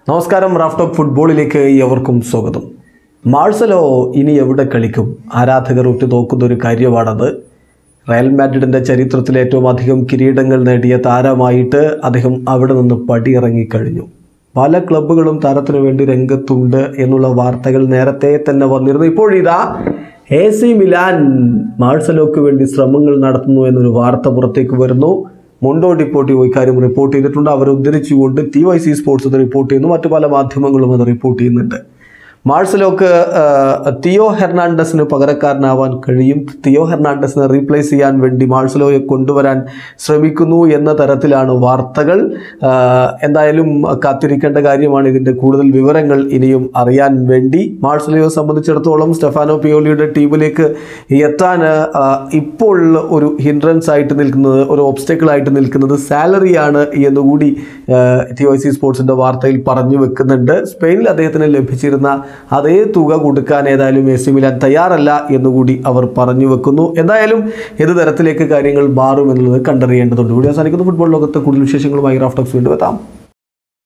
നമസ്കാരം റാഫ്റ്റോക്ക് ഫുട്ബോളിലേക്ക് എവർക്കും സ്വാഗതം മാഴ്സലോ ഇനി എവിടെ കളിക്കും ആരാധകർ ഉറ്റുനോക്കുന്ന ഒരു കാര്യമാണത് റയൽ മാഡ്രിഡിൻ്റെ ചരിത്രത്തിൽ ഏറ്റവും അധികം കിരീടങ്ങൾ നേടിയ താരമായിട്ട് അദ്ദേഹം അവിടെ നിന്ന് പടിയിറങ്ങിക്കഴിഞ്ഞു പല ക്ലബ്ബുകളും താരത്തിനു വേണ്ടി രംഗത്തുണ്ട് എന്നുള്ള വാർത്തകൾ നേരത്തെ തന്നെ വന്നിരുന്നു ഇപ്പോഴിതാ എ സി മിലാൻ മാഴ്സലോക്ക് വേണ്ടി ശ്രമങ്ങൾ നടത്തുന്നു എന്നൊരു വാർത്ത പുറത്തേക്ക് വരുന്നു മുണ്ടോ ഡിപ്പോർട്ടീവോ ഇക്കാര്യം റിപ്പോർട്ട് ചെയ്തിട്ടുണ്ട് അവരെ ഉദ്ധരിച്ചുകൊണ്ട് ടി വൈ സി സ്പോർട്സ് അത് റിപ്പോർട്ട് ചെയ്യുന്നു മറ്റു പല മാധ്യമങ്ങളും അത് റിപ്പോർട്ട് ചെയ്യുന്നുണ്ട് മാഴ്സലോക്ക് ആ, തിയോ ഹെർണാണ്ടസിന് പകരക്കാരനാവാൻ കഴിയും തിയോ ഹെർണാണ്ടസിനെ റീപ്ലേസ് ചെയ്യാൻ വേണ്ടി മാഴ്സലോയെ കൊണ്ടുവരാൻ ശ്രമിക്കുന്നു എന്ന തരത്തിലാണ് വാർത്തകൾ ആ, എന്തായാലും കാത്തിരിക്കേണ്ട കാര്യമാണ് ഇതിൻ്റെ കൂടുതൽ വിവരങ്ങൾ ഇനിയും അറിയാൻ വേണ്ടി മാഴ്സലോയെ സംബന്ധിച്ചിടത്തോളം സ്റ്റെഫാനോ പിയോലിയുടെ ടീമിലേക്ക് എത്താൻ ആ, ഇപ്പോൾ ഒരു ഹിൻഡ്രൻസ് ആയിട്ട് നിൽക്കുന്നത് ഒരു ഒബ്സ്റ്റക്കിൾ ആയിട്ട് നിൽക്കുന്നത് സാലറിയാണ് എന്നുകൂടി ടി ഒ സി സ്പോർട്സിൻ്റെ വാർത്തയിൽ പറഞ്ഞു വെക്കുന്നുണ്ട് സ്പെയിനിൽ അദ്ദേഹത്തിന് ലഭിച്ചിരുന്ന അതേ തുക കൊടുക്കാൻ ഏതായാലും എ സി മിലാൻ തയ്യാറല്ല എന്നുകൂടി അവർ പറഞ്ഞു വെക്കുന്നു എന്തായാലും ഏത് തരത്തിലേക്ക് കാര്യങ്ങൾ മാറും എന്നുള്ളത് കണ്ടറിയേണ്ടതുണ്ട് കൂടി അവസാനിക്കുന്ന ഫുട്ബോൾ ലോകത്ത് കൂടുതൽ വിശേഷങ്ങളുമായി റാഫ്റ്റോക്സ് വീണ്ടും എത്താം